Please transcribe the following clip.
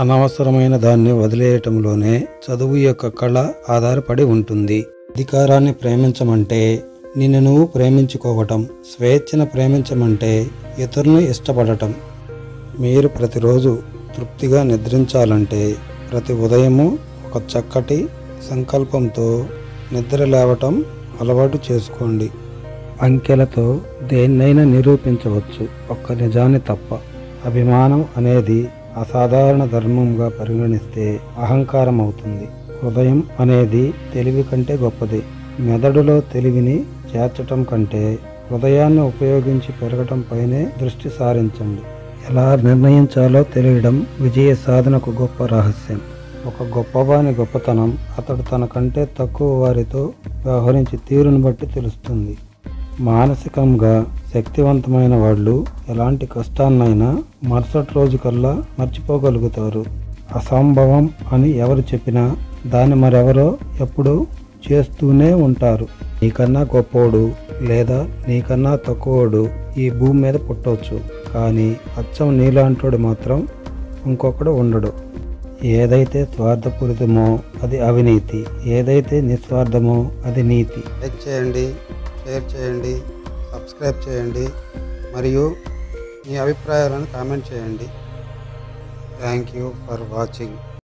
అనవసరమైన దాన్ని వదిలేయటంలోనే చదువు యొక్క కళ ఆధారపడి ఉంటుంది అధికారాన్ని ప్రేమించమంటే నిన్ను నువ్వు ప్రేమించుకోవటం స్వేచ్ఛను ప్రేమించమంటే ఇతరులను ఇష్టపడటం మీరు ప్రతిరోజు తృప్తిగా నిద్రించాలంటే ప్రతి ఉదయము ఒక చక్కటి సంకల్పంతో నిద్ర లేవటం అలవాటు చేసుకోండి అంకెలతో దేన్నైనా నిరూపించవచ్చు ఒక్క నిజాన్ని తప్ప అభిమానం అనేది అసాధారణ ధర్మంగా పరిగణిస్తే అహంకారం అవుతుంది హృదయం అనేది తెలివి కంటే గొప్పది మెదడులో తెలివిని చేర్చటం కంటే హృదయాన్ని ఉపయోగించి పెరగటం పైనే దృష్టి సారించండి ఎలా నిర్ణయించాలో తెలియడం విజయ సాధనకు గొప్ప రహస్యం ఒక గొప్పవాని గొప్పతనం అతడు తనకంటే తక్కువ వారితో వ్యవహరించి తీరును బట్టి తెలుస్తుంది మానసికంగా శక్తివంతమైన వాళ్ళు ఎలాంటి కష్టాన్నైనా మరుసటి రోజు కల్లా మర్చిపోగలుగుతారు అసంభవం అని ఎవరు చెప్పినా దాన్ని మరెవరో ఎప్పుడూ చేస్తూనే ఉంటారు నీకన్నా గొప్పోడు లేదా నీకన్నా తక్కువోడు ఈ భూమి మీద పుట్టవచ్చు కానీ అచ్చం నీలాంటోడు మాత్రం ఇంకొకడు ఉండడు ఏదైతే స్వార్థపూరితమో అది అవినీతి ఏదైతే నిస్వార్థమో అది నీతి లైక్ చేయండి షేర్ చేయండి సబ్స్క్రైబ్ చేయండి మరియు మీ అభిప్రాయాలను కామెంట్ చేయండి థ్యాంక్ యూ ఫర్ వాచింగ్